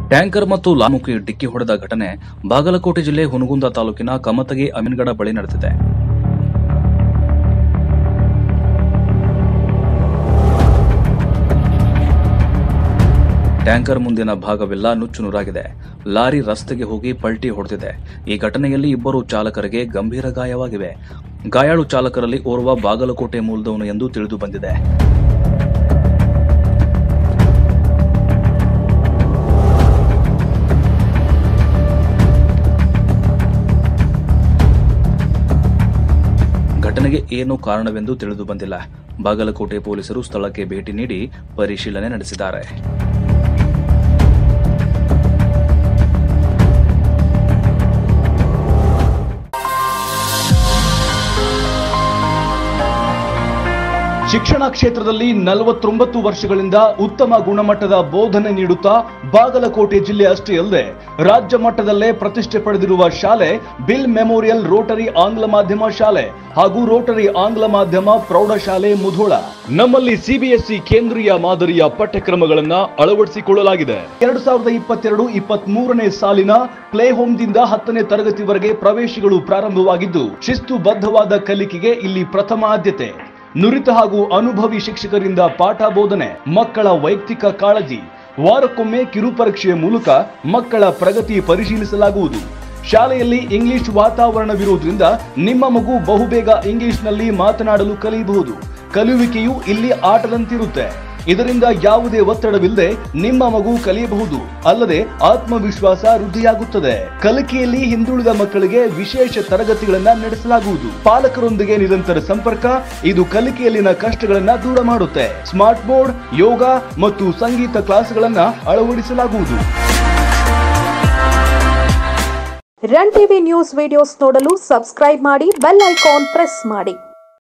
tanker ಮತ್ತು ಲಾಮುಖಿ ಡಿಕ್ಕಿ ಹೊಡೆದ ಘಟನೆ ಬಾಗಲಕೋಟೆ ಜಿಲ್ಲೆ ಹುನಗುಂದ ತಾಲೂಕಿನ ಕಮತಗಿ ಅಮೀನ್ಗಡ ಬಳಿ ನಡೆದಿದೆ ಟ್ಯಾಂಕರ್ ಮುಂದಿನ ಭಾಗವೆಲ್ಲ ನುಚ್ಚು ನೂರಾಗಿದೆ ಲಾರಿ ರಸ್ತೆಗೆ ಹೋಗಿ ಪಲ್ಟಿ ಹೊಡೆದಿದೆ ಈ ಘಟನೆಯಲ್ಲಿ ಇಬ್ಬರು ಚಾಲಕರಿಗೆ ಗಂಭೀರ ಗಾಯವಾಗಿವೆ ಗಾಯಾಳು ಚಾಲಕರಲ್ಲಿ ಓರ್ವ ಬಾಗಲಕೋಟೆ ಮೂಲದವನು ಎಂದು ತಿಳಿದು ಬಂದಿದೆ ಘಟನೆಗೆ ಏನು ಕಾರಣವೆಂದು ತಿಳಿದು ಬಂದಿಲ್ಲ ಬಾಗಲಕೋಟೆ ಪೊಲೀಸರು ಸ್ಥಳಕ್ಕೆ ಭೇಟಿ ನೀಡಿ ಪರಿಶೀಲನೆ ನಡೆಸಿದ್ದಾರೆ ಶಿಕ್ಷಣ ಕ್ಷೇತ್ರದಲ್ಲಿ ನಲವತ್ತೊಂಬತ್ತು ವರ್ಷಗಳಿಂದ ಉತ್ತಮ ಗುಣಮಟ್ಟದ ಬೋಧನೆ ನೀಡುತ್ತಾ ಬಾಗಲಕೋಟೆ ಜಿಲ್ಲೆ ಅಷ್ಟೇ ಅಲ್ಲದೆ ರಾಜ್ಯ ಮಟ್ಟದಲ್ಲೇ ಪ್ರತಿಷ್ಠೆ ಪಡೆದಿರುವ ಶಾಲೆ ಬಿಲ್ ಮೆಮೋರಿಯಲ್ ರೋಟರಿ ಆಂಗ್ಲ ಮಾಧ್ಯಮ ಶಾಲೆ ಹಾಗೂ ರೋಟರಿ ಆಂಗ್ಲ ಮಾಧ್ಯಮ ಪ್ರೌಢಶಾಲೆ ಮುಧೋಳ ನಮ್ಮಲ್ಲಿ ಸಿಬಿಎಸ್ಇ ಕೇಂದ್ರೀಯ ಮಾದರಿಯ ಪಠ್ಯಕ್ರಮಗಳನ್ನ ಅಳವಡಿಸಿಕೊಳ್ಳಲಾಗಿದೆ ಎರಡು ಸಾವಿರದ ಇಪ್ಪತ್ತೆರಡು ಇಪ್ಪತ್ತ್ ಮೂರನೇ ಸಾಲಿನ ಪ್ಲೇ ಹೋಮ್ದಿಂದ ಹತ್ತನೇ ತರಗತಿವರೆಗೆ ಪ್ರವೇಶಗಳು ಪ್ರಾರಂಭವಾಗಿದ್ದು ಶಿಸ್ತುಬದ್ಧವಾದ ಕಲಿಕೆಗೆ ಇಲ್ಲಿ ಪ್ರಥಮ ಆದ್ಯತೆ ನುರಿತ ಹಾಗೂ ಅನುಭವಿ ಶಿಕ್ಷಕರಿಂದ ಪಾಠ ಬೋಧನೆ ಮಕ್ಕಳ ವೈಯಕ್ತಿಕ ಕಾಳಜಿ ವಾರಕ್ಕೊಮ್ಮೆ ಕಿರುಪರೀಕ್ಷೆಯ ಮೂಲಕ ಮಕ್ಕಳ ಪ್ರಗತಿ ಪರಿಶೀಲಿಸಲಾಗುವುದು ಶಾಲೆಯಲ್ಲಿ ಇಂಗ್ಲಿಷ್ ವಾತಾವರಣವಿರುವುದರಿಂದ ನಿಮ್ಮ ಮಗು ಬಹುಬೇಗ ಇಂಗ್ಲಿಷ್ನಲ್ಲಿ ಮಾತನಾಡಲು ಕಲಿಯಬಹುದು ಕಲಿಯುವಿಕೆಯು ಇಲ್ಲಿ ಆಟದಂತಿರುತ್ತೆ ಇದರಿಂದ ಯಾವುದೇ ಒತ್ತಡವಿಲ್ಲದೆ ನಿಮ್ಮ ಮಗು ಕಲಿಯಬಹುದು ಅಲ್ಲದೆ ಆತ್ಮವಿಶ್ವಾಸ ವೃದ್ಧಿಯಾಗುತ್ತದೆ ಕಲಿಕೆಯಲ್ಲಿ ಹಿಂದುಳಿದ ಮಕ್ಕಳಿಗೆ ವಿಶೇಷ ತರಗತಿಗಳನ್ನ ನಡೆಸಲಾಗುವುದು ಪಾಲಕರೊಂದಿಗೆ ನಿರಂತರ ಸಂಪರ್ಕ ಇದು ಕಲಿಕೆಯಲ್ಲಿನ ಕಷ್ಟಗಳನ್ನ ದೂರ ಮಾಡುತ್ತೆ ಸ್ಮಾರ್ಟ್ ಬೋರ್ಡ್ ಯೋಗ ಮತ್ತು ಸಂಗೀತ ಕ್ಲಾಸ್ಗಳನ್ನ ಅಳವಡಿಸಲಾಗುವುದು ರನ್ ಟಿವಿ ನ್ಯೂಸ್ ವಿಡಿಯೋಸ್ ನೋಡಲು ಸಬ್ಸ್ಕ್ರೈಬ್ ಮಾಡಿ ಬೆಲ್ ಐಕಾನ್ ಪ್ರೆಸ್ ಮಾಡಿ